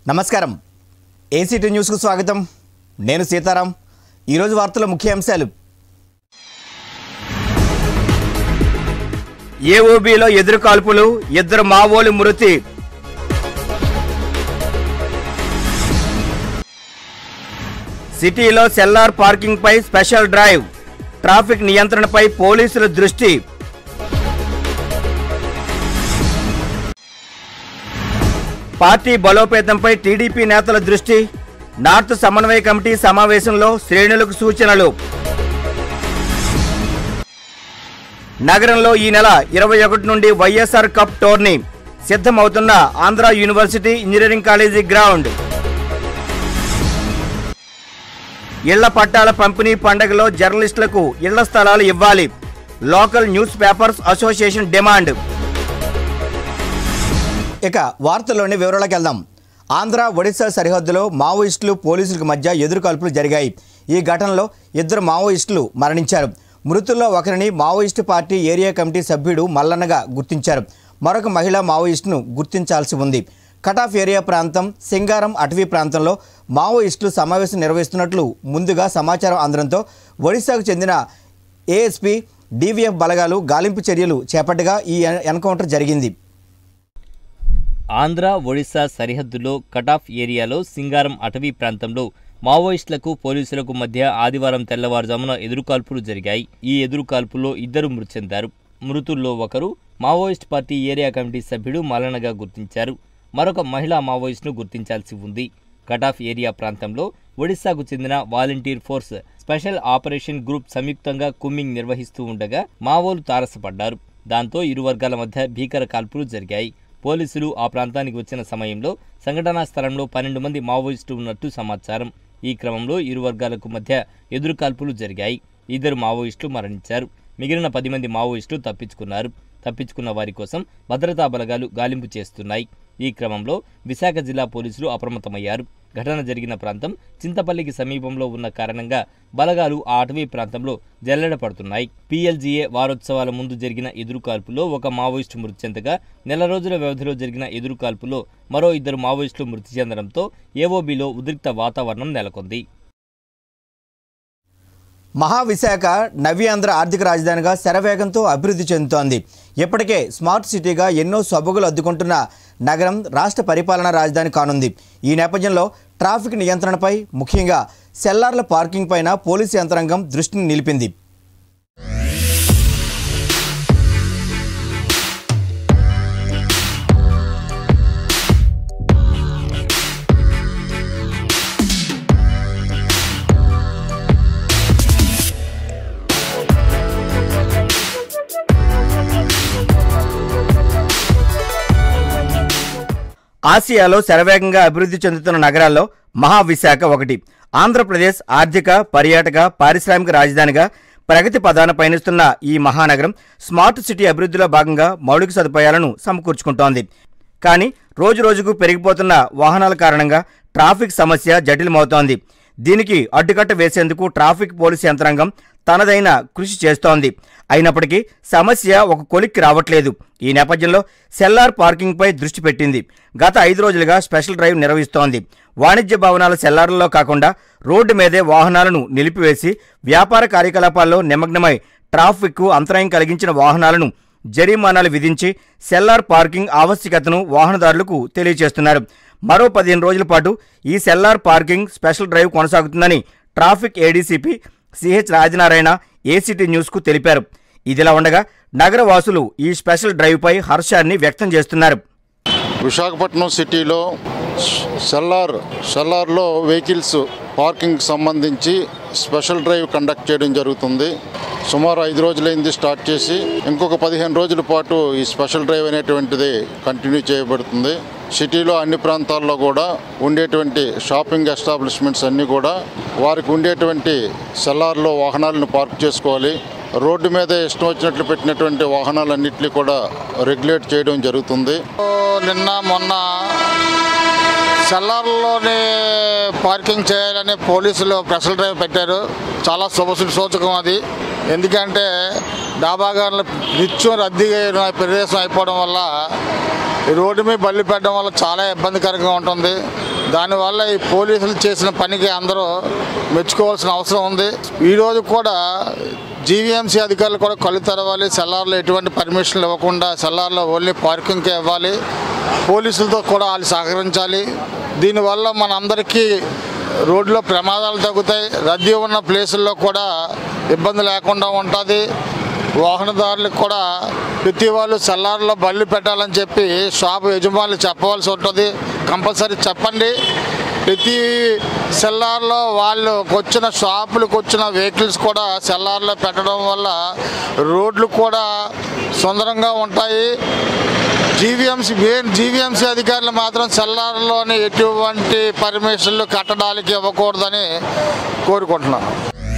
నమస్కారం ఏసీటీ న్యూస్కు స్వాగతం నేను సీతారాం ఈరోజు వార్తల ముఖ్య అంశాలు ఏఓబీలో ఎదురు కాల్పులు ఇద్దరు మావోలు మృతి సిటీలో సెల్లార్ పార్కింగ్పై స్పెషల్ డ్రైవ్ ట్రాఫిక్ నియంత్రణపై పోలీసుల దృష్టి పార్టీ బలోపేతంపై టీడీపీ నేతల దృష్టి నార్త్ సమన్వయ కమిటీ సమావేశంలో శ్రేణులకు సూచనలు నగరంలో ఈ నెల ఇరవై ఒకటి నుండి వైఎస్ఆర్ కప్ టోర్నీ సిద్ధమవుతున్న Andhra university engineering college ground ఇళ్ల పట్టాల పంపిణీ పండగలో జర్నలిస్టులకు ఇళ్ల స్థలాలు ఇవ్వాలి local news papers association demand ఇక వార్తల్లోని వివరాలకు వెళ్దాం ఆంధ్ర ఒడిశా సరిహద్దులో మావోయిస్టులు పోలీసులకు మధ్య ఎదురుకాల్పులు జరిగాయి ఈ ఘటనలో ఇద్దరు మావోయిస్టులు మరణించారు మృతుల్లో ఒకరిని మావోయిస్టు పార్టీ ఏరియా కమిటీ సభ్యుడు మల్లన్నగా గుర్తించారు మరొక మహిళా మావోయిస్టును గుర్తించాల్సి ఉంది కటాఫ్ ఏరియా ప్రాంతం సింగారం అటవీ ప్రాంతంలో మావోయిస్టులు సమావేశం నిర్వహిస్తున్నట్లు ముందుగా సమాచారం అందడంతో ఒడిశాకు చెందిన ఏఎస్పీ డీవీఎఫ్ బలగాలు గాలింపు చర్యలు చేపట్టగా ఈ ఎన్- ఎన్కౌంటర్ జరిగింది ఆంధ్ర ఒడిశా సరిహద్దులో కటాఫ్ ఏరియాలో సింగారం అటవీ ప్రాంతంలో మావోయిస్టులకు పోలీసులకు మధ్య ఆదివారం తెల్లవారుజామున ఎదురుకాల్పులు జరిగాయి ఈ ఎదురుకాల్పుల్లో ఇద్దరు మృతి చెందారు మృతుల్లో ఒకరు మావోయిస్ట్ పార్టీ ఏరియా కమిటీ సభ్యుడు మల్లనగా గుర్తించారు మరొక మహిళా మావోయిస్టును గుర్తించాల్సి ఉంది కటాఫ్ ఏరియా ప్రాంతంలో ఒడిశాకు చెందిన volunteer force special operation group combing కుమ్మింగ్ నిర్వహిస్తూ ఉండగా మావోలు తారసపడ్డారు దాంతో ఇరు వర్గాల మధ్య భీకర కాల్పులు జరిగాయి పోలీసులు ఆ ప్రాంతానికి వచ్చిన సమయంలో సంఘటనా స్థలంలో పన్నెండు మంది మావోయిస్టులు ఉన్నట్టు సమాచారం ఈ క్రమంలో ఇరు వర్గాలకు మధ్య ఎదురుకాల్పులు జరిగాయి ఇద్దరు మావోయిస్టులు మరణించారు మిగిలిన పది మంది మావోయిస్టులు తప్పించుకున్నారు తప్పించుకున్న వారి కోసం భద్రతా బలగాలు గాలింపు చేస్తున్నాయి ఈ క్రమంలో విశాఖ జిల్లా పోలీసులు అప్రమత్తమయ్యారు ఘటన జరిగిన ప్రాంతం చింతపల్లికి సమీపంలో ఉన్న కారణంగా బలగాలు ఆ అటవీ ప్రాంతంలో జల్లెడ పడుతున్నాయి పీఎల్జీఏ వారోత్సవాల ముందు జరిగిన ఎదురుకాల్పులో ఒక మావోయిస్టు మృతి చెందగా నెల రోజుల వ్యవధిలో జరిగిన ఎదురుకాల్పులో మరో ఇద్దరు మావోయిస్టులు మృతి చెందడంతో ఏఓబీలో ఉద్రిక్త వాతావరణం నెలకొంది మహావిశాఖ నవ్యాంధ్ర ఆర్థిక రాజధానిగా శరవేగంతో అభివృద్ధి చెందుతోంది ఇప్పటికే స్మార్ట్ సిటీగా ఎన్నో సొబగులు అద్దుకుంటున్న నగరం రాష్ట్ర పరిపాలనా రాజధాని కానుంది ఈ నేపథ్యంలో ట్రాఫిక్ నియంత్రణపై ముఖ్యంగా సెల్లార్ల పార్కింగ్ పైన పోలీసు యంత్రాంగం దృష్టిని నిలిపింది ఆసియాలో శరవేగంగా అభివృద్ధి చెందుతున్న నగరాల్లో మహావిశాఖ ఒకటి ఆంధ్రప్రదేశ్ ఆర్థిక పర్యాటక పారిశ్రామిక రాజధానిగా ప్రగతి పదాన పయనిస్తున్న ఈ మహానగరం స్మార్ట్ సిటీ అభివృద్ధిలో భాగంగా మౌలిక సదుపాయాలను సమకూర్చుకుంటోంది కానీ రోజు రోజుకు పెరిగిపోతున్న వాహనాల కారణంగా ట్రాఫిక్ సమస్య జటిలమవుతోంది దీనికి అడ్డుకట్ట వేసేందుకు ట్రాఫిక్ పోలీసు యంత్రాంగం తనదైన కృషి చేస్తోంది అయినప్పటికీ సమస్య ఒక కొలిక్కి రావట్లేదు ఈ నేపథ్యంలో సెల్లార్ పార్కింగ్పై దృష్టి పెట్టింది గత ఐదు రోజులుగా స్పెషల్ డ్రైవ్ నిర్వహిస్తోంది వాణిజ్య భవనాల సెల్లార్లలో కాకుండా రోడ్డు మీదే వాహనాలను నిలిపివేసి వ్యాపార కార్యకలాపాల్లో నిమగ్నమై ట్రాఫిక్కు అంతరాయం కలిగించిన వాహనాలను జరిమానాలు విధించి సెల్లార్ పార్కింగ్ ఆవశ్యకతను వాహనదారులకు తెలియజేస్తున్నారు మరో పదిహేను రోజుల పాటు ఈ సెల్లార్ పార్కింగ్ స్పెషల్ డ్రైవ్ కొనసాగుతుందని traffic ADCP CH Rajanarayana ACT న్యూస్కు తెలిపారు ఇదిలా ఉండగా నగర వాసులు ఈ స్పెషల్ డ్రైవ్పై హర్షాన్ని వ్యక్తం చేస్తున్నారు విశాఖపట్నం సిటీలో సెల్లార్ సెల్లార్లో వెహికల్స్ పార్కింగ్ సంబంధించి స్పెషల్ డ్రైవ్ కండక్ట్ చేయడం జరుగుతుంది సుమారు ఐదు రోజులైంది స్టార్ట్ చేసి ఇంకొక పదిహేను రోజుల పాటు ఈ స్పెషల్ డ్రైవ్ అనేటువంటిది కంటిన్యూ చేయబడుతుంది సిటీలో అన్ని ప్రాంతాల్లో కూడా ఉండేటువంటి షాపింగ్ ఎస్టాబ్లిష్మెంట్స్ అన్నీ కూడా వారికి ఉండేటువంటి సెల్లార్లో వాహనాలను పార్క్ చేసుకోవాలి రోడ్డు మీద ఇష్టం వచ్చినట్లు పెట్టినటువంటి వాహనాలన్నింటినీ కూడా రెగ్యులేట్ చేయడం జరుగుతుంది నిన్న మొన్న సెల్లార్లోనే పార్కింగ్ చేయాలని పోలీసులు స్పెషల్ డ్రైవ్ పెట్టారు చాలా శుభ సూచకం అది ఎందుకంటే డాబాగారులు నిత్యం రద్దీగా అయిన ప్రదేశం అయిపోవడం వల్ల ఈ రోడ్డు మీద బళ్ళు పెట్టడం వల్ల చాలా ఇబ్బందికరంగా ఉంటుంది దానివల్ల ఈ పోలీసులు చేసిన పనికి అందరూ మెచ్చుకోవాల్సిన అవసరం ఉంది ఈరోజు కూడా జీవీఎంసీ అధికారులు కూడా కళ్ళు తెరవాలి సెల్లార్లో ఎటువంటి పర్మిషన్లు ఇవ్వకుండా సెల్లార్లో ఓన్లీ పార్కింగ్కే ఇవ్వాలి పోలీసులతో కూడా వాళ్ళు సహకరించాలి దీనివల్ల మనందరికీ రోడ్లో ప్రమాదాలు తగ్గుతాయి రద్దీ ఉన్న ప్లేసుల్లో కూడా ఇబ్బంది లేకుండా ఉంటుంది వాహనదారులకు కూడా ప్రతి వాళ్ళు సెల్లార్లో బళ్ళు పెట్టాలని చెప్పి షాపు యజమానులు చెప్పవలసి ఉంటుంది కంపల్సరీ చెప్పండి ప్రతి సెల్లార్లో వాళ్ళు వచ్చిన షాపులకు వచ్చిన వెహికల్స్ కూడా సెల్లార్లో పెట్టడం వల్ల రోడ్లు కూడా సుందరంగా ఉంటాయి జీవీఎంసీ మెయిన్ జీవీఎంసీ అధికారులు మాత్రం సెల్లార్లోని ఎటువంటి పర్మిషన్లు కట్టడానికి ఇవ్వకూడదని కోరుకుంటున్నాను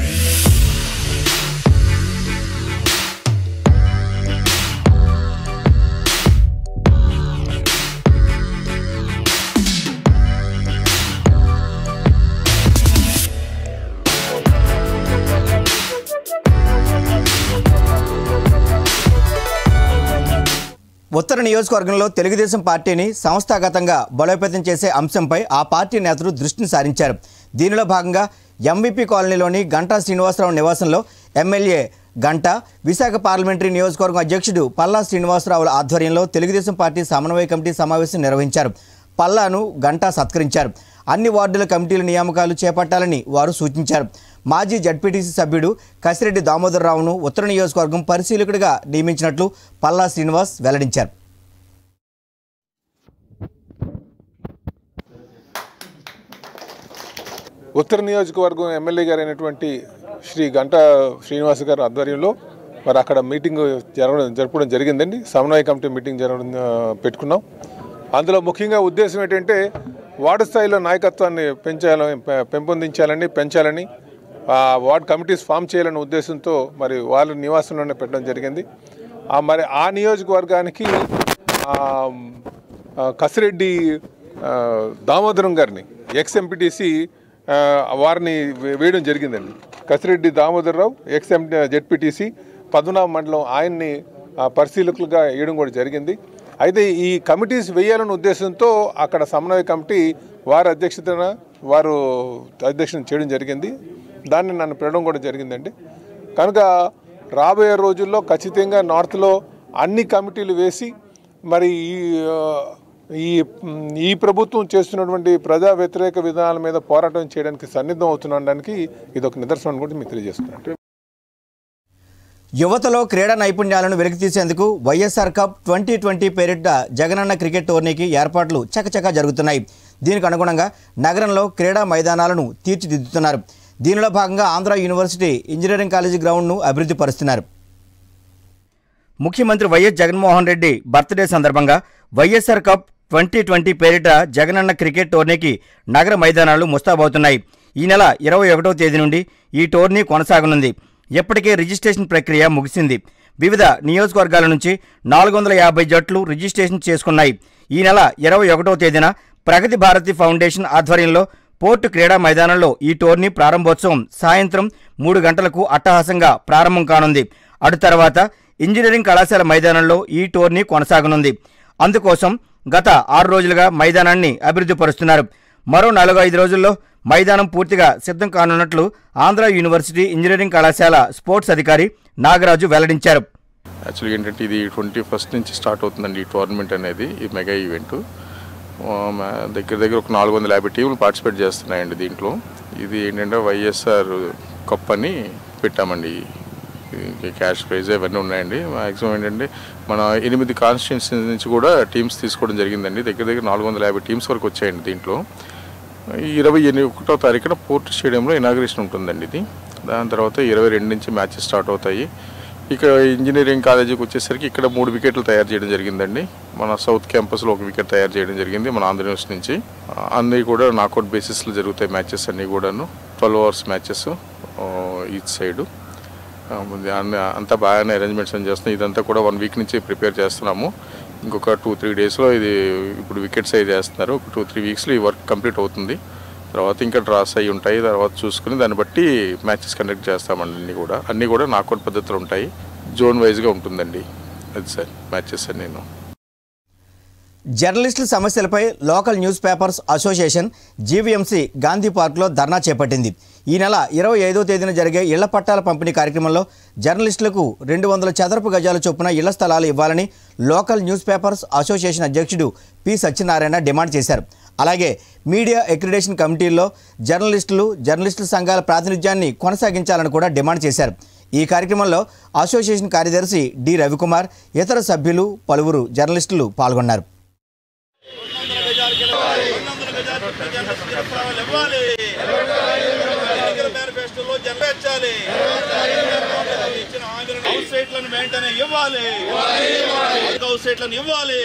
ఉత్తర నియోజకవర్గంలో తెలుగుదేశం పార్టీని సంస్థాగతంగా బలోపేతం చేసే అంశంపై ఆ పార్టీ నేతలు దృష్టిని సారించారు దీనిలో భాగంగా ఎంవిపి కాలనీలోని గంటా శ్రీనివాసరావు నివాసంలో ఎమ్మెల్యే గంట విశాఖ పార్లమెంటరీ నియోజకవర్గం అధ్యక్షుడు పల్లా శ్రీనివాసరావుల ఆధ్వర్యంలో తెలుగుదేశం పార్టీ సమన్వయ కమిటీ సమావేశం నిర్వహించారు పల్లాను గంటా సత్కరించారు అన్ని వార్డుల కమిటీల నియామకాలు చేపట్టాలని వారు సూచించారు మాజీ జడ్పీటీసీ సభ్యుడు కసిరెడ్డి దామోదరరావును ఉత్తర నియోజకవర్గం పరిశీలకుడిగా నియమించినట్లు పల్లా శ్రీనివాస్ వెల్లడించారు ఉత్తర నియోజకవర్గం ఎమ్మెల్యే గారు అయినటువంటి శ్రీ గంటా శ్రీనివాస్ గారి ఆధ్వర్యంలో మరి అక్కడ మీటింగ్ జరగడం జరపడం జరిగిందండి సమన్వయ కమిటీ మీటింగ్ జరగడం ఆ, పెట్టుకున్నాం అందులో ముఖ్యంగా ఉద్దేశం ఏంటంటే వార్డు స్థాయిలో నాయకత్వాన్ని పెంచాలని పె- పెంపొందించాలని పెంచాలని ఆ వార్డ్ కమిటీస్ ఫామ్ చేయాలనే ఉద్దేశంతో మరి వాళ్ళ నివాసంలోనే పెట్టడం జరిగింది ఆ మరి ఆ నియోజకవర్గానికి ఆ, ఆ, కసిరెడ్డి ఆ, దామోదరం గారిని ఎక్స్ ఎంపీటీసీ వారిని వే- వేయడం జరిగిందండి Kasireddy Damodararao ex M ZPTC Padmanabha మండలం ఆయన్ని ఆ, పరిశీలకులుగా వేయడం కూడా జరిగింది అయితే ఈ కమిటీస్ వేయాలనే ఉద్దేశంతో అక్కడ సమన్వయ కమిటీ వారి అధ్యక్షతన వారు అధ్యక్షత చేయడం జరిగింది దాన్ని నన్ను పిలవడం కూడా జరిగిందండి కనుక రాబోయే రోజుల్లో ఖచ్చితంగా నార్త్లో అన్ని కమిటీలు వేసి మరి ఈ ఆ, ఈ మ్, ఈ ప్రభుత్వం చేస్తున్నటువంటి ప్రజా వ్యతిరేక విధానాల మీద పోరాటం చేయడానికి సన్నిద్ధం అవుతుండడానికి ఇది ఒక నిదర్శనం అని కూడా మీకు తెలియజేస్తున్నాను యువతలో క్రీడా నైపుణ్యాలను వెలికితీసేందుకు వైఎస్ఆర్ కప్ ట్వంటీ ట్వంటీ పేరిట జగనన్న క్రికెట్ టోర్నీకి ఏర్పాట్లు చకచకా జరుగుతున్నాయి దీనికి అనుగుణంగా నగరంలో క్రీడా మైదానాలను తీర్చిదిద్దుతున్నారు దీనిలో భాగంగా ఆంధ్ర యూనివర్సిటీ ఇంజనీరింగ్ కాలేజీ గ్రౌండ్ను అభివృద్ధి పరుస్తున్నారు ముఖ్యమంత్రి వైఎస్ జగన్మోహన్ రెడ్డి బర్త్డే సందర్భంగా వైఎస్ఆర్ కప్ ట్వంటీ ట్వంటీ పేరిట జగనన్న క్రికెట్ టోర్నీకి నగర మైదానాలు ముస్తాబవుతున్నాయి ఈ నెల ఇరవై ఒకటవ తేదీ నుండి ఈ టోర్నీ కొనసాగనుంది ఇప్పటికే రిజిస్ట్రేషన్ ప్రక్రియ ముగిసింది వివిధ నియోజకవర్గాల నుంచి నాలుగు వందల యాభై జట్లు రిజిస్ట్రేషన్ చేసుకున్నాయి ఈ నెల ఇరవై ఒకటవ తేదీన ప్రగతి భారతి ఫౌండేషన్ ఆధ్వర్యంలో పోర్టు క్రీడా మైదానంలో ఈ టోర్నీ ప్రారంభోత్సవం సాయంత్రం మూడు గంటలకు అట్టహాసంగా ప్రారంభం కానుంది అటు తర్వాత ఇంజనీరింగ్ కళాశాల మైదానంలో ఈ టోర్నీ కొనసాగనుంది అందుకోసం గత ఆరు రోజులుగా మైదానాన్ని అభివృద్ధి పరుస్తున్నారు మరో నాలుగు ఐదు రోజుల్లో మైదానం పూర్తిగా సిద్ధం కానున్నట్లు ఆంధ్ర యూనివర్సిటీ ఇంజనీరింగ్ కళాశాల స్పోర్ట్స్ అధికారి నాగరాజు వెల్లడించారు యాక్చువల్గా ఏంటంటే ఇది ట్వంటీ ఫస్ట్ నుంచి స్టార్ట్ అవుతుందండి ఈ టోర్నమెంట్ అనేది ఈ మెగా ఈవెంట్ ఆ, మా దగ్గర దగ్గర ఒక నాలుగు వందల యాభై టీములు పార్టిసిపేట్ చేస్తున్నాయండి దీంట్లో ఇది ఏంటంటే వైఎస్ఆర్ కప్ అని పెట్టామండి ఈ క్యాష్ ప్రైజ్ అవన్నీ ఉన్నాయండి మ్యాక్సిమం ఏంటంటే మన ఎనిమిది కాన్స్టిట్యున్సీ నుంచి కూడా టీమ్స్ తీసుకోవడం జరిగిందండి దగ్గర దగ్గర నాలుగు వందల యాభై టీమ్స్ వరకు వచ్చాయండి దీంట్లో ఈ ఇరవై ఎనిమిది ఒకటో తారీఖున పోర్ట్ స్టేడియంలో ఇనాగ్రేషన్ ఉంటుందండి ఇది దాని తర్వాత ఇరవై రెండు నుంచి మ్యాచెస్ స్టార్ట్ అవుతాయి ఇక ఇంజనీరింగ్ కాలేజీకి వచ్చేసరికి ఇక్కడ మూడు వికెట్లు తయారు చేయడం జరిగిందండి మన సౌత్ క్యాంపస్లో ఒక వికెట్ తయారు చేయడం జరిగింది మన ఆంధ్ర యూనివర్సిటీ నుంచి ఆ, అన్నీ కూడా నాకౌట్ బేసిస్లో జరుగుతాయి మ్యాచెస్ అన్నీ కూడాను twelve hours matches each side అన్ని అంతా బాగానే అరేంజ్మెంట్స్ అని చేస్తున్నాం ఇదంతా కూడా వన్ వీక్ నుంచి ప్రిపేర్ చేస్తున్నాము ఇంకొక టూ త్రీ డేస్లో ఇది ఇప్పుడు వికెట్స్ అయి చేస్తున్నారు ఒక టూ త్రీ వీక్స్లో ఈ వర్క్ కంప్లీట్ అవుతుంది తర్వాత ఇంకా డ్రాస్ అయి ఉంటాయి తర్వాత చూసుకుని దాన్ని బట్టి మ్యాచెస్ కండక్ట్ చేస్తామండి అన్నీ కూడా అన్నీ కూడా నాకౌట్ పద్ధతులు ఉంటాయి జోన్ వైజ్గా ఉంటుందండి అది సార్ మ్యాచెస్ అని నేను జర్నలిస్టుల సమస్యలపై local news papers association GVMC Gandhi పార్క్లో ధర్నా చేపట్టింది ఈ నెల ఇరవై ఐదో తేదీన జరిగే ఇళ్ల పట్టాల పంపిణీ కార్యక్రమంలో జర్నలిస్టులకు రెండు వందల చదరపు గజాల చొప్పున ఇళ్ల స్థలాలు ఇవ్వాలని లోకల్ న్యూస్ పేపర్స్ అసోసియేషన్ అధ్యక్షుడు పి సత్యనారాయణ డిమాండ్ చేశారు అలాగే మీడియా అక్రిడేషన్ కమిటీల్లో జర్నలిస్టులు జర్నలిస్టుల సంఘాల ప్రాతినిధ్యాన్ని కొనసాగించాలని కూడా డిమాండ్ చేశారు ఈ కార్యక్రమంలో అసోసియేషన్ కార్యదర్శి డి రవికుమార్ ఇతర సభ్యులు పలువురు జర్నలిస్టులు పాల్గొన్నారు మేనిఫెస్టోలో జనరించాలి ఇచ్చిన హామీలను హౌస్ సైట్లను వెంటనే ఇవ్వాలి హౌస్ సైట్లను ఇవ్వాలి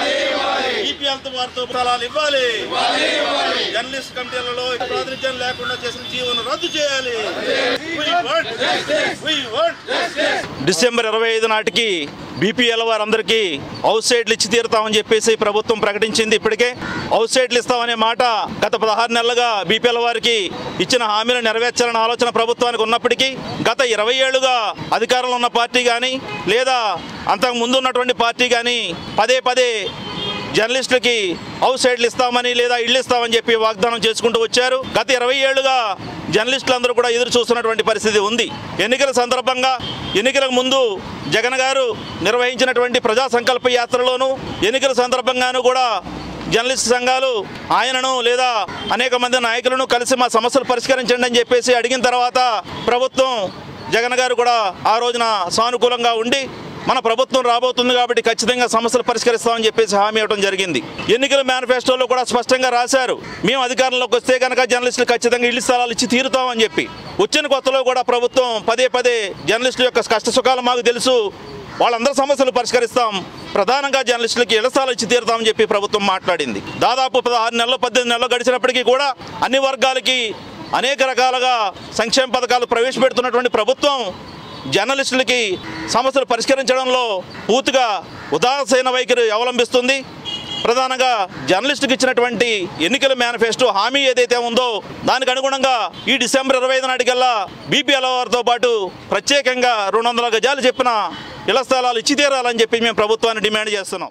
ఈపీఎల్ వారితో స్థలాలు ఇవ్వాలి జర్నలిస్ట్ కమిటీలలో ప్రాతినిధ్యం లేకుండా చేసిన జీవనం రద్దు చేయాలి We want justice. We want justice. December ఇరవై ఐదు నాటికి బీపీఎల్ వారందరికీ హౌస్ సైట్లు ఇచ్చి తీరుతామని చెప్పేసి ప్రభుత్వం ప్రకటించింది ఇప్పటికే హౌస్ సైట్లు ఇస్తామనే మాట గత పదహారు నెలలుగా బీపీఎల్ వారికి ఇచ్చిన హామీలు నెరవేర్చాలన్న ఆలోచన ప్రభుత్వానికి ఉన్నప్పటికీ గత ఇరవై ఏళ్లుగా అధికారంలో ఉన్న పార్టీ కానీ లేదా అంతకు ముందు ఉన్నటువంటి పార్టీ కానీ పదే పదే జర్నలిస్టులకి హౌస్ సైడ్లు ఇస్తామని లేదా ఇళ్ళు ఇస్తామని చెప్పి వాగ్దానం చేసుకుంటూ వచ్చారు గత ఇరవై ఏళ్లుగా జర్నలిస్టులందరూ కూడా ఎదురు చూస్తున్నటువంటి పరిస్థితి ఉంది ఎన్నికల సందర్భంగా ఎన్నికలకు ముందు జగన్ గారు నిర్వహించినటువంటి ప్రజా సంకల్ప యాత్రలోను ఎన్నికల సందర్భంగాను కూడా జర్నలిస్ట్ సంఘాలు ఆయనను లేదా అనేక మంది నాయకులను కలిసి మా సమస్యలు పరిష్కరించండి అని చెప్పేసి అడిగిన తర్వాత ప్రభుత్వం జగన్ గారు కూడా ఆ రోజున సానుకూలంగా ఉండి మన ప్రభుత్వం రాబోతుంది కాబట్టి ఖచ్చితంగా సమస్యలు పరిష్కరిస్తామని చెప్పేసి హామీ ఇవ్వడం జరిగింది ఎన్నికల మేనిఫెస్టోలో కూడా స్పష్టంగా రాశారు మేము అధికారంలోకి వస్తే కనుక జర్నలిస్టులు ఖచ్చితంగా ఇళ్ల స్థలాలు ఇచ్చి తీరుతామని చెప్పి వచ్చిన కొత్తలో కూడా ప్రభుత్వం పదే పదే జర్నలిస్టుల యొక్క కష్ట సుఖాలు మాకు తెలుసు వాళ్ళందరి సమస్యలు పరిష్కరిస్తాం ప్రధానంగా జర్నలిస్టులకి ఇళ్ల స్థలాలు ఇచ్చి తీరుతామని చెప్పి ప్రభుత్వం మాట్లాడింది దాదాపు పదహారు నెలలు పద్దెనిమిది నెలలు గడిచినప్పటికీ కూడా అన్ని వర్గాలకి అనేక రకాలుగా సంక్షేమ పథకాలు ప్రవేశపెడుతున్నటువంటి ప్రభుత్వం జర్నలిస్టులకి సమస్యలు పరిష్కరించడంలో పూర్తిగా ఉదాసీన వైఖరి అవలంబిస్తుంది ప్రధానంగా జర్నలిస్టుకి ఇచ్చినటువంటి ఎన్నికల మేనిఫెస్టో హామీ ఏదైతే ఉందో దానికి అనుగుణంగా ఈ డిసెంబర్ ఇరవై ఐదు నాటికల్లా బీపీఎల్ వారితో పాటు ప్రత్యేకంగా రెండు వందల గజాలు చెప్పిన ఇళ్ల స్థలాలు ఇచ్చి తీరాలని చెప్పి మేము ప్రభుత్వాన్ని డిమాండ్ చేస్తున్నాం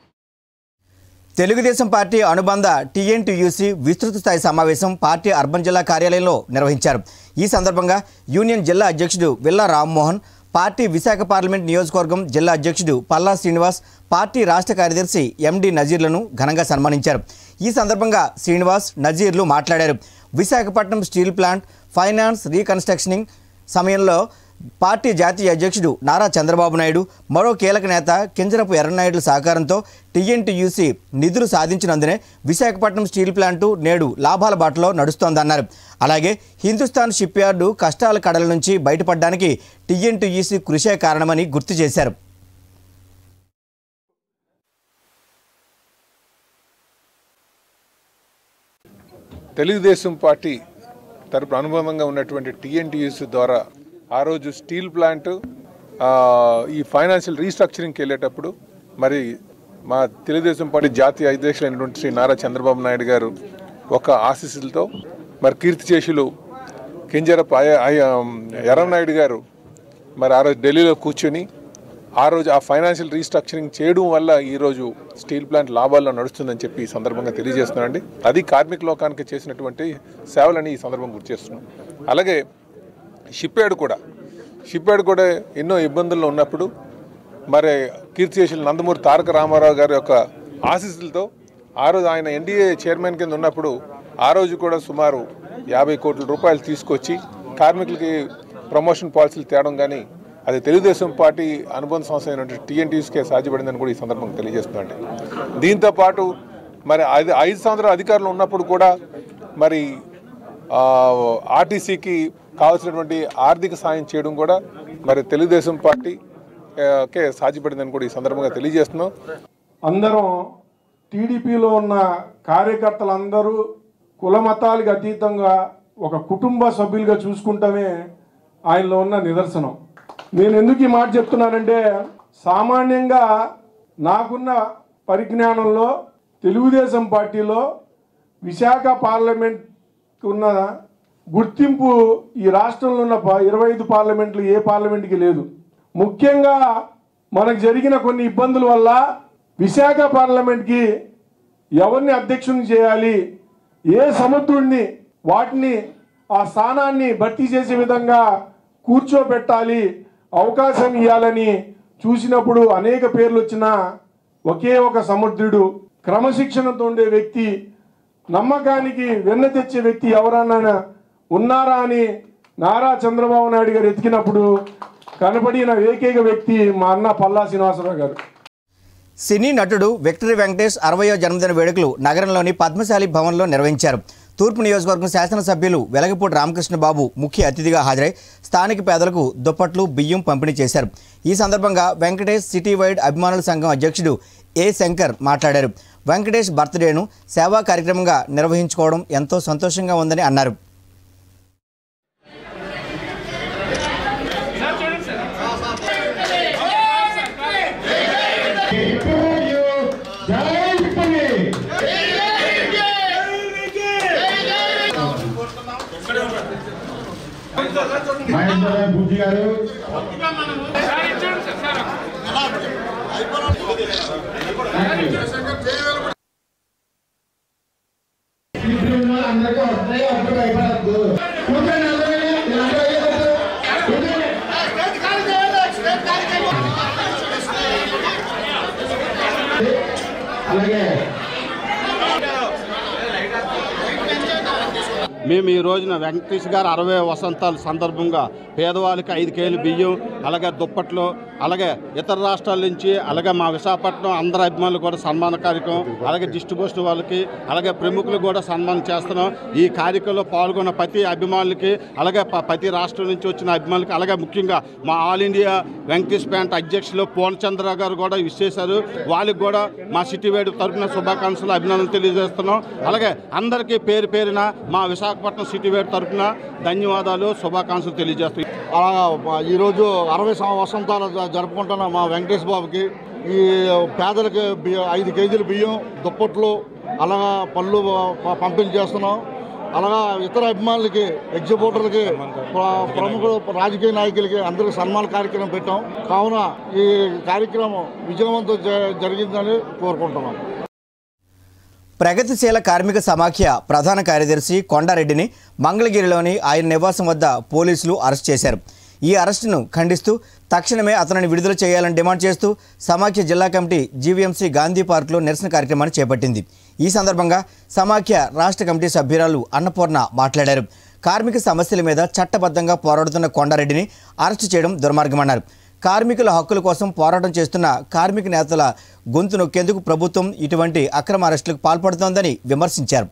తెలుగుదేశం పార్టీ అనుబంధ టీఎన్టీయూసీ విస్తృత స్థాయి సమావేశం పార్టీ అర్బన్ జిల్లా కార్యాలయంలో నిర్వహించారు ఈ సందర్భంగా యూనియన్ జిల్లా అధ్యక్షుడు విల్లా రామ్మోహన్ పార్టీ విశాఖ పార్లమెంట్ నియోజకవర్గం జిల్లా అధ్యక్షుడు పల్లా శ్రీనివాస్ పార్టీ రాష్ట్ర కార్యదర్శి ఎండి నజీర్లను ఘనంగా సన్మానించారు ఈ సందర్భంగా శ్రీనివాస్ నజీర్లు మాట్లాడారు Visakhapatnam steel plant finance reconstructing సమయంలో పార్టీ జాతీయ అధ్యక్షుడు నారా చంద్రబాబు నాయుడు మరో కీలక నేత కింజరపు ఎర్రనాయుడుల సహకారంతో టీఎన్టీయూసీ నిధులు సాధించినందునే విశాఖపట్నం స్టీల్ ప్లాంటు నేడు లాభాల బాటలో నడుస్తోందన్నారు అలాగే హిందుస్థాన్ షిప్ యార్డు కష్టాల కడల నుంచి బయటపడడానికి టీఎన్టీయూసీ కృషే కారణమని గుర్తు చేశారు తెలుగుదేశం పార్టీ తరపు అనుబంధంగా ఉన్నటువంటి టీఎన్టీయూసీ ద్వారా ఆ రోజు స్టీల్ ప్లాంట్ ఆ, ఈ ఫైనాన్షియల్ రీస్ట్రక్చరింగ్కి వెళ్ళేటప్పుడు మరి మా తెలుగుదేశం పార్టీ జాతీయ అధ్యక్షులైనటువంటి శ్రీ నారా చంద్రబాబు నాయుడు గారు ఒక ఆశీస్సులతో మరి కీర్తిశేషులు కింజరపు అయ అయ- ఎర్రనాయుడు గారు మరి ఆ రోజు ఢిల్లీలో కూర్చొని ఆ రోజు ఆ ఫైనాన్షియల్ రీస్ట్రక్చరింగ్ చేయడం వల్ల ఈరోజు స్టీల్ ప్లాంట్ లాభాల్లో నడుస్తుందని చెప్పి ఈ సందర్భంగా తెలియజేస్తున్నానండి అది కార్మిక లోకానికి చేసినటువంటి సేవలని ఈ సందర్భంగా గుర్తు చేస్తున్నాం అలాగే షిప్ యార్డ్ కూడా షిప్ యార్డ్ కూడా ఎన్నో ఇబ్బందుల్లో ఉన్నప్పుడు మరి కీర్తిశేషులు నందమూరి తారక రామారావు గారి యొక్క ఆశీస్సులతో ఆ రోజు ఆయన ఎన్డీఏ చైర్మన్ కింద ఉన్నప్పుడు ఆ రోజు కూడా సుమారు యాభై కోట్ల రూపాయలు తీసుకొచ్చి కార్మికులకి ప్రమోషన్ పాలసీలు తేవడం కానీ అది తెలుగుదేశం పార్టీ అనుబంధ సంస్థ అయినటువంటి టీఎన్టీస్కే సాధ్యపడిందని కూడా ఈ సందర్భంగా తెలియజేస్తుందండి దీంతో పాటు మరి అది ఐదు సంవత్సరాల అధికారంలో ఉన్నప్పుడు కూడా మరి ఆ, ఆర్టీసీకి కావాల్సినటువంటి ఆర్థిక సాయం చేయడం కూడా మరి తెలుగుదేశం పార్టీ ఆ, కే సాధ్యపడిందని కూడా ఈ సందర్భంగా తెలియజేస్తున్నాం అందరం టీడీపీలో ఉన్న కార్యకర్తలందరూ కుల మతాలకు అతీతంగా ఒక కుటుంబ సభ్యులుగా చూసుకుంటామే ఆయనలో ఉన్న నిదర్శనం నేను ఎందుకు ఈ మాట చెప్తున్నానంటే సామాన్యంగా నాకున్న పరిజ్ఞానంలో తెలుగుదేశం పార్టీలో విశాఖ పార్లమెంట్ ఉన్న గుర్తింపు ఈ రాష్ట్రంలో ఉన్న ప- ఇరవై ఐదు పార్లమెంట్లు ఏ పార్లమెంట్కి లేదు ముఖ్యంగా మనకు జరిగిన కొన్ని ఇబ్బందుల వల్ల విశాఖ పార్లమెంట్కి ఎవరిని అధ్యక్షుని చేయాలి ఏ సముద్రుడిని వాటిని ఆ స్థానాన్ని భర్తీ చేసే విధంగా కూర్చోబెట్టాలి అవకాశం ఇవ్వాలని చూసినప్పుడు అనేక పేర్లు వచ్చినా ఒకే ఒక సముద్రుడు క్రమశిక్షణతో ఉండే వ్యక్తి నమ్మకానికి వెన్న తెచ్చే వ్యక్తి ఎవరన్నా ఉన్నారా అని నారా చంద్రబాబు నాయుడు గారు ఎతికినప్పుడు కనపడిన ఏకైక వ్యక్తి మా అన్న పల్లా శ్రీనివాసరావు గారు సినీ నటుడు విక్టరీ వెంకటేష్ అరవయో జన్మదిన వేడుకలు నగరంలోని పద్మశాలి భవన్లో నిర్వహించారు తూర్పు నియోజకవర్గం శాసనసభ్యులు వెలగపూడి రామకృష్ణ బాబు ముఖ్య అతిథిగా హాజరై స్థానిక పేదలకు దుప్పట్లు బియ్యం పంపిణీ చేశారు ఈ సందర్భంగా వెంకటేష్ సిటీ వైడ్ అభిమానుల సంఘం అధ్యక్షుడు ఏ శంకర్ మాట్లాడారు వెంకటేష్ బర్త్డేను సేవా కార్యక్రమంగా నిర్వహించుకోవడం ఎంతో సంతోషంగా ఉందని అన్నారు బుద్ధి గారు అందరికీ వస్తాయి అప్పుడు భయపడద్దు కూర్చోండి అందరూ అందరూ అయ్యేటట్టు. కూర్చోండి. అలాగే మేము ఈ రోజున వెంకటేష్ గారు అరవై వసంతాల సందర్భంగా పేదవాళ్ళకి ఐదు కేజీలు బియ్యం అలాగే దుప్పట్లు అలాగే ఇతర రాష్ట్రాల నుంచి అలాగే మా విశాఖపట్నం అందరు అభిమానులు కూడా సన్మాన కార్యక్రమం అలాగే డిస్ట్రిబ్యూషన్ వాళ్ళకి అలాగే ప్రముఖులు కూడా సన్మానం చేస్తున్నాం ఈ కార్యక్రమంలో పాల్గొన్న ప్రతి అభిమానులకి అలాగే ప- ప్రతి రాష్ట్రం నుంచి వచ్చిన అభిమానులకి అలాగే ముఖ్యంగా మా ఆల్ ఇండియా వెంకటేష్ ప్యాంట్ అధ్యక్షులు పూర్ణచంద్ర గారు కూడా విచ్చేశారు వాళ్ళకి కూడా మా సిటీ వేడు తరఫున శుభాకాంక్షలు అభినందనలు తెలియజేస్తున్నాం అలాగే అందరికీ పేరు పేరున మా విశాఖపట్నం సిటీ వేడు తరఫున ధన్యవాదాలు శుభాకాంక్షలు తెలియజేస్తున్నాం అలాగా ఈరోజు అరవై సం- వసంతాలు జ- జరుపుకుంటున్న మా వెంకటేష్ బాబుకి ఈ పేదలకి బియ్యం ఐదు కేజీలు బియ్యం దుప్పట్లు అలాగా పళ్ళు ప- పంపిణీ చేస్తున్నాం అలాగా ఇతర అభిమానులకి ఎగ్జిబిటర్లకి ప్ర- ప్రముఖులు రాజకీయ నాయకులకి అందరికి సన్మాన కార్యక్రమం పెట్టాం కావున ఈ కార్యక్రమం విజయవంతం జ- జరిగిందని కోరుకుంటున్నాం ప్రగతిశీల కార్మిక సమాఖ్య ప్రధాన కార్యదర్శి కొండారెడ్డిని మంగళగిరిలోని ఆయన నివాసం వద్ద పోలీసులు అరెస్ట్ చేశారు ఈ అరెస్టును ఖండిస్తూ తక్షణమే అతనిని విడుదల చేయాలని డిమాండ్ చేస్తూ సమాఖ్య జిల్లా కమిటీ జీవీఎంసీ గాంధీ పార్కులో నిరసన కార్యక్రమాన్ని చేపట్టింది ఈ సందర్భంగా సమాఖ్య రాష్ట్ర కమిటీ సభ్యురాలు అన్నపూర్ణ మాట్లాడారు కార్మిక సమస్యల మీద చట్టబద్ధంగా పోరాడుతున్న కొండారెడ్డిని అరెస్టు చేయడం దుర్మార్గమన్నారు కార్మికుల హక్కుల కోసం పోరాటం చేస్తున్న కార్మిక నేతల గొంతు నొక్కేందుకు ప్రభుత్వం ఇటువంటి అక్రమ అరెస్టులకు పాల్పడుతోందని విమర్శించారు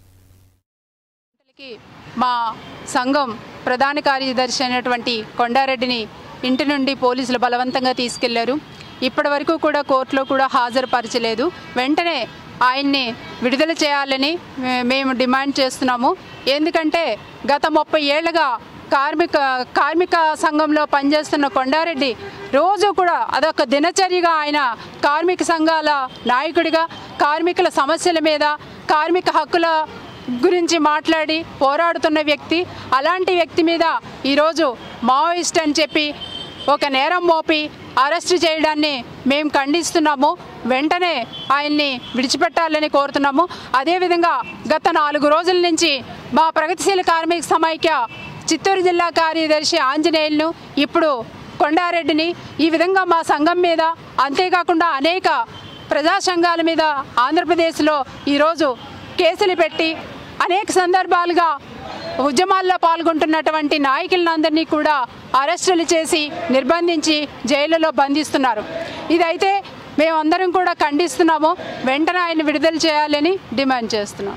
కి మా సంఘం ప్రధాన కార్యదర్శి అయినటువంటి కొండారెడ్డిని ఇంటి నుండి పోలీసులు బలవంతంగా తీసుకెళ్లారు ఇప్పటి వరకు కూడా కోర్టులో కూడా హాజరుపరచలేదు వెంటనే ఆయన్ని విడుదల చేయాలని మే- మేము డిమాండ్ చేస్తున్నాము ఎందుకంటే గత ముప్పై ఏళ్ళుగా కార్మిక కార్మిక సంఘంలో పనిచేస్తున్న కొండారెడ్డి రోజు కూడా అదొక దినచర్యగా ఆయన కార్మిక సంఘాల నాయకుడిగా కార్మికుల సమస్యల మీద కార్మిక హక్కుల గురించి మాట్లాడి పోరాడుతున్న వ్యక్తి అలాంటి వ్యక్తి మీద ఈరోజు మావోయిస్ట్ అని చెప్పి ఒక నేరం మోపి అరెస్టు చేయడాన్ని మేము ఖండిస్తున్నాము వెంటనే ఆయన్ని విడిచిపెట్టాలని కోరుతున్నాము అదేవిధంగా గత నాలుగు రోజుల నుంచి మా ప్రగతిశీల కార్మిక సమైక్య చిత్తూరు జిల్లా కార్యదర్శి ఆంజనేయులను ఇప్పుడు కొండారెడ్డిని ఈ విధంగా మా సంఘం మీద అంతేకాకుండా అనేక ప్రజా సంఘాల మీద ఆంధ్రప్రదేశ్లో ఈరోజు కేసులు పెట్టి అనేక సందర్భాలుగా ఉద్యమాల్లో పాల్గొంటున్నటువంటి నాయకులందరినీ కూడా అరెస్టులు చేసి నిర్బంధించి జైలులో బంధిస్తున్నారు ఇదైతే మేమందరం కూడా ఖండిస్తున్నాము వెంటనే ఆయన విడుదల చేయాలని డిమాండ్ చేస్తున్నాం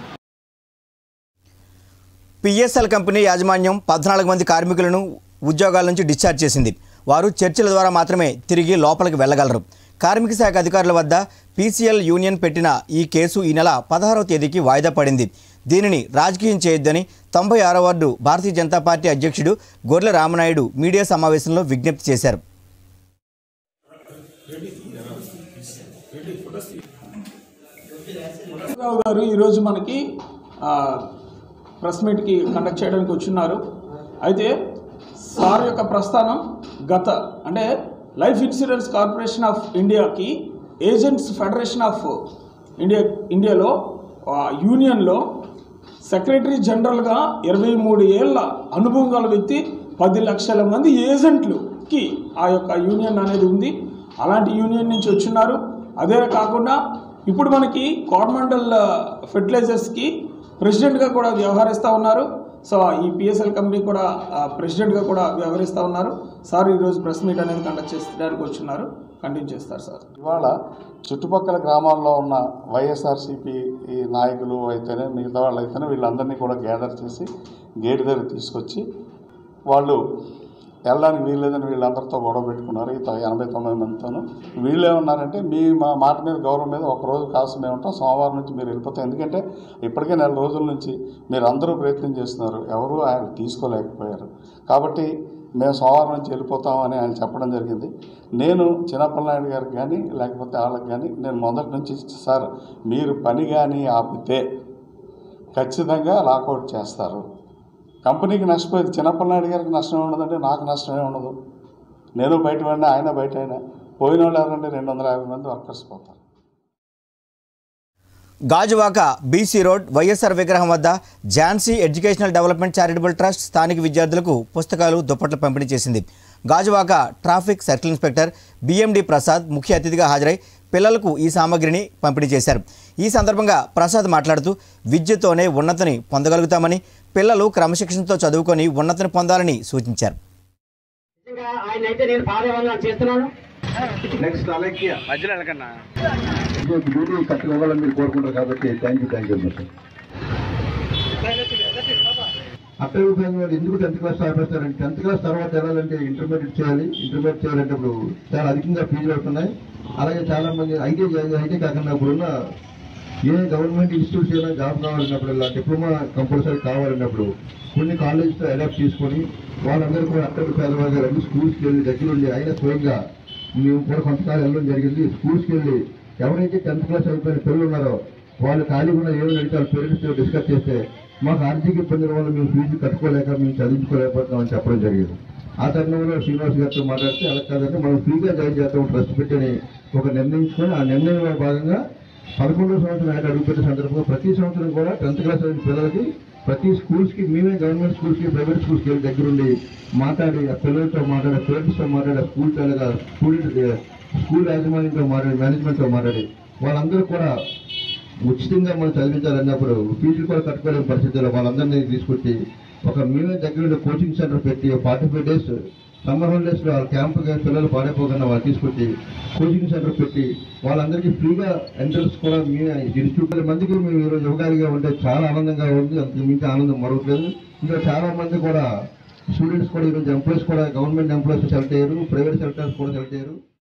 పిఎస్ఎల్ కంపెనీ యాజమాన్యం పద్నాలుగు మంది కార్మికులను ఉద్యోగాల నుంచి డిశ్చార్జ్ చేసింది వారు చర్చల ద్వారా మాత్రమే తిరిగి లోపలికి వెళ్ళగలరు కార్మిక శాఖ అధికారుల వద్ద పీసీఎల్ యూనియన్ పెట్టిన ఈ కేసు ఈ నెల పదహారవ తేదీకి వాయిదా పడింది దీనిని రాజకీయం చేయొద్దని తొంభై ఆరో వార్డు భారతీయ జనతా పార్టీ అధ్యక్షుడు గొర్రెల రామనాయుడు మీడియా సమావేశంలో విజ్ఞప్తి చేశారు రావు గారు ఈరోజు మనకి ఆ, ప్రెస్ మీట్కి కండక్ట్ చేయడానికి వచ్చున్నారు అయితే సార్ యొక్క ప్రస్థానం గత అంటే లైఫ్ ఇన్సూరెన్స్ కార్పొరేషన్ ఆఫ్ ఇండియాకి ఏజెంట్స్ ఫెడరేషన్ ఆఫ్ ఇండియా ఇండియాలో ఆ, యూనియన్లో సెక్రటరీ జనరల్గా ఇరవై మూడు ఏళ్ళ అనుభవం గల వ్యక్తి పది లక్షల మంది ఏజెంట్లుకి ఆ యొక్క యూనియన్ అనేది ఉంది అలాంటి యూనియన్ నుంచి వచ్చిన్నారు అదే కాకుండా ఇప్పుడు మనకి కోరమండల్ ఫెర్టిలైజర్స్కి ప్రెసిడెంట్గా కూడా వ్యవహరిస్తూ ఉన్నారు సో ఈ పిఎస్ఎల్ కంపెనీ కూడా ఆ, ప్రెసిడెంట్గా కూడా వ్యవహరిస్తూ ఉన్నారు సార్ ఈరోజు ప్రెస్ మీట్ అనేది కండక్ట్ చేసడానికి వచ్చున్నారు కంటిన్యూ చేస్తారు సార్ ఇవాళ చుట్టుపక్కల గ్రామాల్లో ఉన్న వైఎస్ఆర్సీపీ ఈ నాయకులు అయితేనే మిగతా వాళ్ళు అయితేనే వీళ్ళందరినీ కూడా గ్యాదర్ చేసి గేట్ దగ్గర తీసుకొచ్చి వాళ్ళు వెళ్ళడానికి వీల్లేదని వీళ్ళందరితో గొడవ పెట్టుకున్నారు ఈ తొ- ఎనభై తొంభై మందితోనూ వీళ్ళు ఏమన్నారంటే మీ మా మాట మీద గౌరవం మీద ఒక రోజు కాసు మేము ఉంటాం సోమవారం నుంచి మీరు వెళ్ళిపోతాం ఎందుకంటే ఇప్పటికే నెల రోజుల నుంచి మీరు అందరూ ప్రయత్నం చేస్తున్నారు ఎవరూ ఆయన తీసుకోలేకపోయారు కాబట్టి మేము సోమవారం నుంచి వెళ్ళిపోతాం అని ఆయన చెప్పడం జరిగింది నేను చిన్నప్పలనాయుడు గారికి కానీ లేకపోతే వాళ్ళకి కానీ నేను మొదటి నుంచి సార్ మీరు పని కానీ ఆపితే ఖచ్చితంగా లాకౌట్ చేస్తారు కంపెనీకి నష్టపోయేది చిన్నప్పలనాయుడు గారికి నష్టం ఉండదంటే నాకు నష్టమే ఉండదు నేను బయట పడినా ఆయన బయట అయినా పోయిన వాళ్ళు ఎవరంటే రెండు వందల యాభై మంది వర్కర్స్ పోతారు గాజువాక బీసీ రోడ్ వైఎస్ఆర్ విగ్రహం వద్ద Jhansi educational development charitable trust స్థానిక విద్యార్థులకు పుస్తకాలు దుప్పట్లు పంపిణీ చేసింది Gajuwaka traffic circle inspector BMD Prasad ముఖ్య అతిథిగా హాజరై పిల్లలకు ఈ సామగ్రిని పంపిణీ చేశారు ఈ సందర్భంగా ప్రసాద్ మాట్లాడుతూ విద్యతోనే ఉన్నతిని పొందగలుగుతామని పిల్లలు క్రమశిక్షణతో చదువుకొని ఉన్నతిని పొందాలని సూచించారు ఆయన అయితే నేను పాదవందనం చేస్తున్నాను నెక్స్ట్ అలెక్య మధ్యలో వెళ్ళకన్నా డ్యూటీ కరెక్ట్గా ఇవ్వాలని మీరు కోరుకుంటారు కాబట్టి thank you thank you sir అక్కడ విభాగంలో ఎందుకు టెన్త్ క్లాస్ ఆపేస్తారంటే టెన్త్ క్లాస్ తర్వాత వెళ్ళాలంటే ఇంటర్మీడియట్ చేయాలి ఇంటర్మీడియట్ చేయాలంటే ఇప్పుడు చాలా అధికంగా ఫీజులు అవుతున్నాయి అలాగే చాలా మంది ఐటీ ఐటీ కాకుండా ఇప్పుడున్న ఏ గవర్నమెంట్ ఇన్స్టిట్యూట్స్ అయినా జాబ్ కావాలన్నప్పుడు డిప్లొమా కంపల్సరీ కావాలన్నప్పుడు కొన్ని కాలేజెస్ అడాప్ట్ చేసుకొని వాళ్ళందరూ కూడా అక్కడ పేదవాళ్ళు గారు స్కూల్స్కి వెళ్ళి దగ్గరుండి అయినా స్వయంగా మేము కూడా కొంతకాలం వెళ్ళడం జరిగింది స్కూల్స్కి వెళ్ళి ఎవరైతే టెన్త్ క్లాస్ అయిపోయిన పిల్లలు ఉన్నారో వాళ్ళు ఖాళీగా ఉన్న ఏమైనా అడిగితే పేరెంట్స్తో డిస్కస్ చేస్తే మాకు ఆర్థిక ఇబ్బందుల వల్ల మేము ఫీజు కట్టుకోలేక మేము చదివించుకోలేకపోతున్నామని చెప్పడం జరిగింది ఆ తరుణంలో శ్రీనివాస్ గారితో మాట్లాడితే అలా కాదంటే మనం ఫ్రీగా జాయిన్ చేద్దాం ట్రస్ట్ పెట్టని ఒక నిర్ణయించుకొని ఆ నిర్ణయంలో భాగంగా పదకొండో సంవత్సరం ఆయన అడుగుపెట్టే సందర్భంగా ప్రతి సంవత్సరం కూడా టెన్త్ క్లాస్ అయిన పిల్లలకి ప్రతి స్కూల్స్ కి మేమే గవర్నమెంట్ స్కూల్స్ కి ప్రైవేట్ స్కూల్స్ కి దగ్గరుండి మాట్లాడి ఆ పిల్లలతో మాట్లాడి పేరెంట్స్ తో మాట్లాడి ఆ స్కూల్ పిల్లగా స్టూడెంట్ స్కూల్ యాజమాన్యంతో మాట్లాడి మేనేజ్మెంట్ తో మాట్లాడి వాళ్ళందరూ కూడా ఉచితంగా మనం చదివించాలన్నప్పుడు ఫీజులు కూడా కట్టుకోలేని పరిస్థితుల్లో వాళ్ళందరినీ తీసుకొచ్చి ఒక మేమే దగ్గర కోచింగ్ సెంటర్ పెట్టి forty five days summer holidays లో వాళ్ళ క్యాంప్ పిల్లలు పాడైపోకుండా వాళ్ళు తీసుకొచ్చి కోచింగ్ సెంటర్ పెట్టి వాళ్ళందరికీ ఫ్రీగా ఎంట్రన్స్ కూడా మేమే ఇన్స్టిట్యూట్ మందికి మేము ఈరోజు యువకారిగా ఉంటే చాలా ఆనందంగా ఉంది అంతకు మించి ఆనందం మరొకలేదు ఇంకా చాలా మంది కూడా స్టూడెంట్స్ కూడా ఈరోజు ఎంప్లాయీస్ కూడా గవర్నమెంట్ ఎంప్లాయీస్ సెలెక్ట్ అయ్యారు ప్రైవేట్ సెక్టర్స్ కూడా సెలెక్ట్ అయ్యారు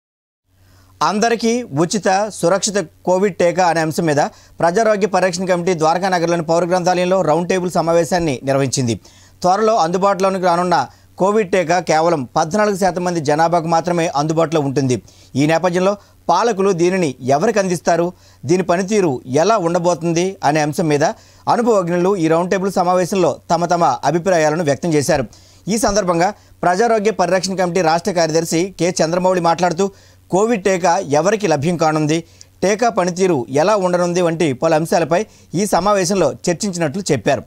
అందరికీ ఉచిత సురక్షిత కోవిడ్ టీకా అనే అంశం మీద ప్రజారోగ్య పరిరక్షణ కమిటీ ద్వారకా నగర్లోని పౌర గ్రంథాలయంలో రౌండ్ టేబుల్ సమావేశాన్ని నిర్వహించింది త్వరలో అందుబాటులోనికి రానున్న కోవిడ్ టీకా కేవలం పద్నాలుగు శాతం మంది జనాభాకు మాత్రమే అందుబాటులో ఉంటుంది ఈ నేపథ్యంలో పాలకులు దీనిని ఎవరికి అందిస్తారు దీని పనితీరు ఎలా ఉండబోతుంది అనే అంశం మీద అనుభవజ్ఞులు ఈ రౌండ్ టేబుల్ సమావేశంలో తమ తమ అభిప్రాయాలను వ్యక్తం చేశారు ఈ సందర్భంగా ప్రజారోగ్య పరిరక్షణ కమిటీ రాష్ట్ర కార్యదర్శి కె చంద్రమౌళి మాట్లాడుతూ కోవిడ్ టీకా ఎవరికి లభ్యం కానుంది టీకా పనితీరు ఎలా ఉండనుంది వంటి పలు అంశాలపై ఈ సమావేశంలో చర్చించినట్లు చెప్పారు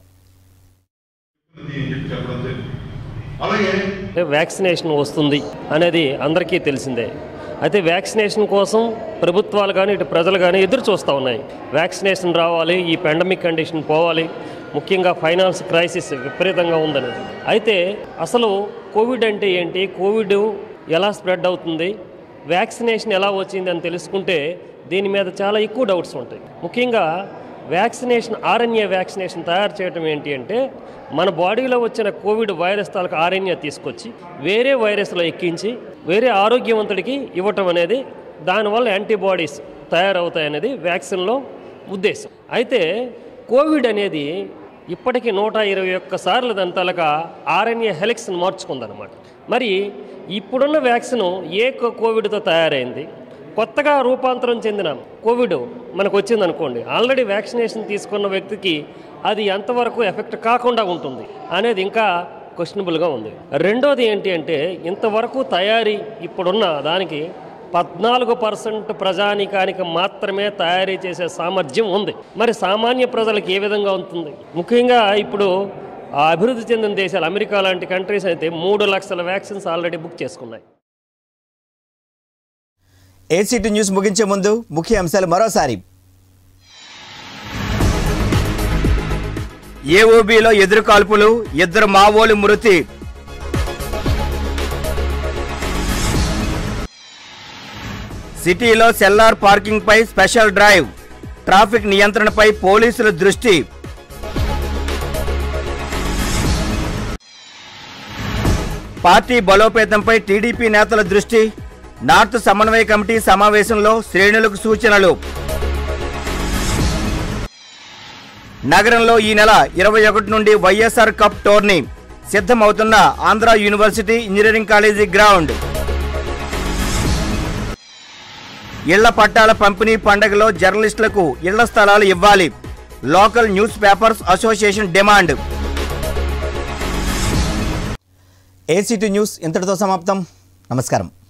అంటే వ్యాక్సినేషన్ వస్తుంది అనేది అందరికీ తెలిసిందే అయితే వ్యాక్సినేషన్ కోసం ప్రభుత్వాలు కానీ ఇటు ప్రజలు కానీ ఎదురు చూస్తూ ఉన్నాయి వ్యాక్సినేషన్ రావాలి ఈ పాండమిక్ కండిషన్ పోవాలి ముఖ్యంగా ఫైనాన్స్ క్రైసిస్ విపరీతంగా ఉందని అయితే అసలు కోవిడ్ అంటే ఏంటి కోవిడ్ ఎలా స్ప్రెడ్ అవుతుంది వ్యాక్సినేషన్ ఎలా వచ్చింది అని తెలుసుకుంటే దీని మీద చాలా ఎక్కువ డౌట్స్ ఉంటాయి ముఖ్యంగా వ్యాక్సినేషన్ ఆర్ఎన్ఏ వ్యాక్సినేషన్ తయారు చేయడం ఏంటి అంటే మన బాడీలో వచ్చిన కోవిడ్ వైరస్ తాలూకు ఆర్ఎన్ఏ తీసుకొచ్చి వేరే వైరస్లో ఎక్కించి వేరే ఆరోగ్యవంతుడికి ఇవ్వటం అనేది దానివల్ల యాంటీబాడీస్ తయారవుతాయనేది వ్యాక్సిన్లో ఉద్దేశం అయితే కోవిడ్ అనేది ఇప్పటికీ నూట ఇరవై ఒక్క సార్లు దాని తలక ఆర్ఎన్ఏ హెలిక్స్ని మార్చుకుందనమాట మరి ఇప్పుడున్న వ్యాక్సిన్ ఏ కో- కోవిడ్తో తయారైంది కొత్తగా రూపాంతరం చెందిన కోవిడ్ మనకు వచ్చిందనుకోండి ఆల్రెడీ వ్యాక్సినేషన్ తీసుకున్న వ్యక్తికి అది ఎంతవరకు ఎఫెక్ట్ కాకుండా ఉంటుంది అనేది ఇంకా క్వశ్చనబుల్గా ఉంది రెండోది ఏంటి అంటే ఇంతవరకు తయారీ ఇప్పుడున్న దానికి పద్నాలుగు పర్సెంట్ ప్రజానీకానికి మాత్రమే తయారీ చేసే సామర్థ్యం ఉంది మరి సామాన్య ప్రజలకు ఏ విధంగా ఉంటుంది ముఖ్యంగా ఇప్పుడు ఆ అభివృద్ధి చెందిన దేశాలు అమెరికా లాంటి కంట్రీస్ అయితే మూడు లక్షల వ్యాక్సిన్స్ ఆల్రెడీ బుక్ చేసుకున్నాయి ఏసీటీ న్యూస్ ముగించే ముందు ముఖ్య అంశాలు మరోసారి ఏఓబీలో ఎదురు కాల్పులు ఇద్దరు మావోలు మృతి సిటీలో సెల్లార్ పార్కింగ్ పై స్పెషల్ డ్రైవ్ ట్రాఫిక్ నియంత్రణపై పోలీసుల దృష్టి పార్టీ బలోపేతంపై టీడీపీ నేతల దృష్టి నార్త్ సమన్వయ కమిటీ సమావేశంలో శ్రేణులకు సూచనలు నగరంలో ఈ నెల ఇరవై ఒకటి నుండి వైఎస్ఆర్ కప్ టోర్నీ సిద్ధమవుతున్న Andhra university engineering college ground ఇళ్ల పట్టాల పంపిణీ పండగలో జర్నలిస్టులకు ఇళ్ల స్థలాలు ఇవ్వాలి local news papers association demand ACT news ఇంతటితో సమాప్తం నమస్కారం